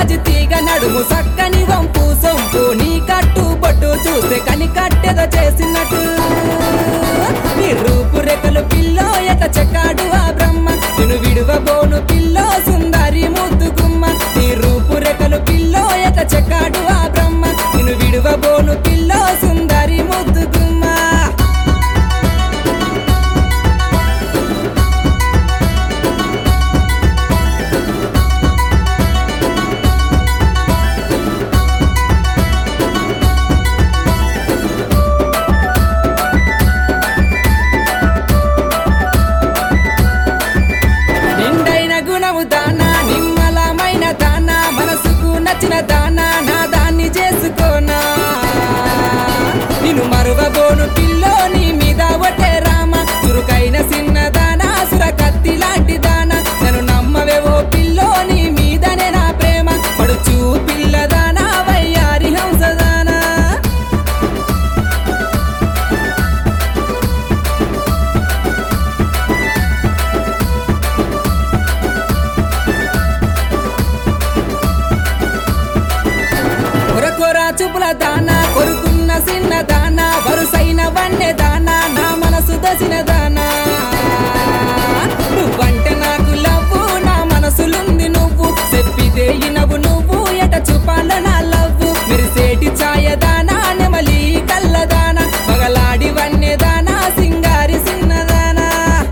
జాజి తీగ నడుము సక్కని వంపు సొంపు నీ కట్టు బొట్టు చూస్తే కని కట్టెదో చేసినట్టు నీ రూపు రెక్కలు పిల్లో ఎట చెక్కాడు ఆ బ్రహ్మ నిన్ను విడువబోను పిల్లో సుందరి ముద్దు గుమ్మ నీ రూపు రెక్కలు పిల్లో ఎట చెక్కాడు ఆ బ్రహ్మ నిన్ను విడువబోను పిల్లో సుందరి ముద్దు గుమ్మ నిండైన గుణము దానా నిమ్మలమైన దానా మనసుకు నచ్చిన దానా నా దాన్ని చేసుకోనా నిన్ను మరువబోను పిల్లో నీ మీద ఒట్టే రామ చురుకైన చిన్న దానా సుర కత్తి లాంటి దానా నన్ను నమ్మవేవో పిల్లో నీ మీదనే నా ప్రేమ పడుచు పిల్లదానా వయ్యారి హంసదానా కొరకొర చూపుల దానా కొరుకున్న చిన్న దానా వరుసైన వన్నె దానా నా మనసు దసిన దానా నువ్వంటే నాకు లవ్వు నా మనసులుంది నువ్వు చెప్పితే ఇనవు నువ్వు ఎట చూపాల నా లవ్వు మెరిసేటి ఛాయ దానా నెమలి కల్లదానా పగలాడి వన్నె దానా సింగారి చిన్నదానా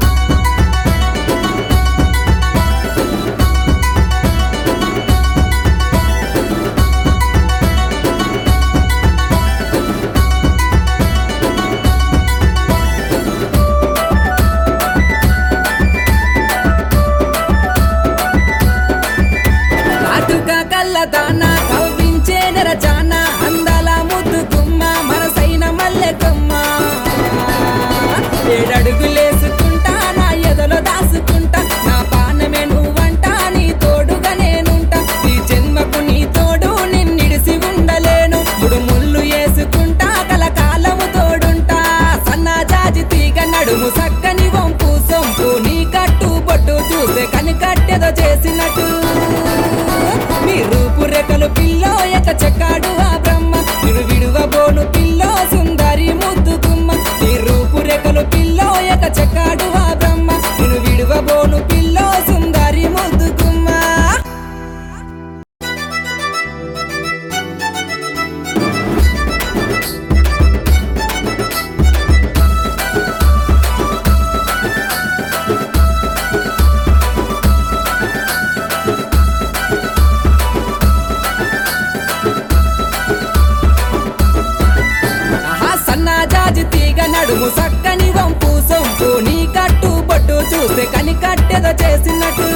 కాటుక కళ్ళదానా కవ్వించే నెరచానా అందాల ముద్దు గుమ్మ మనసైన మల్లె కొమ్మ ఏడడుగులేసుకుంటా నా ఎదలో దాసుకుంటా నా పానమే నువ్వంటా నీ తోడుగా నేనుంటా ఈ జన్మకు నీ తోడు నిన్నిడిసి ఉండలేను ముడు ముళ్ళు వేసుకుంటా కలకాలము తోడుంటా సన్న జాజి తీగ నడుము సక్కని వంపు సొంపు నీ కట్టు బొట్టు చూస్తే కని కట్టెదో చేసినట్టు నీ రూపు రెక్కలు పిల్లో ఎట చెక్కాడు ఆ బ్రహ్మ నిన్ను విడువబోను పిల్లో సుందరి ముద్దు గుమ్మ నీ రూపు రెక్కలు పిల్లో ఎట చెక్కాడు ఆ బ్రహ్మ నిన్ను విడువబోను పిల్లో సుందరి ముద్దు గుమ్మ ఆహా సన్న జాజి తీగ నడుము సక్కని వంపు సొంపు నీ కట్టు బొట్టు చూస్తే కని కట్టెదో చేసినట్టు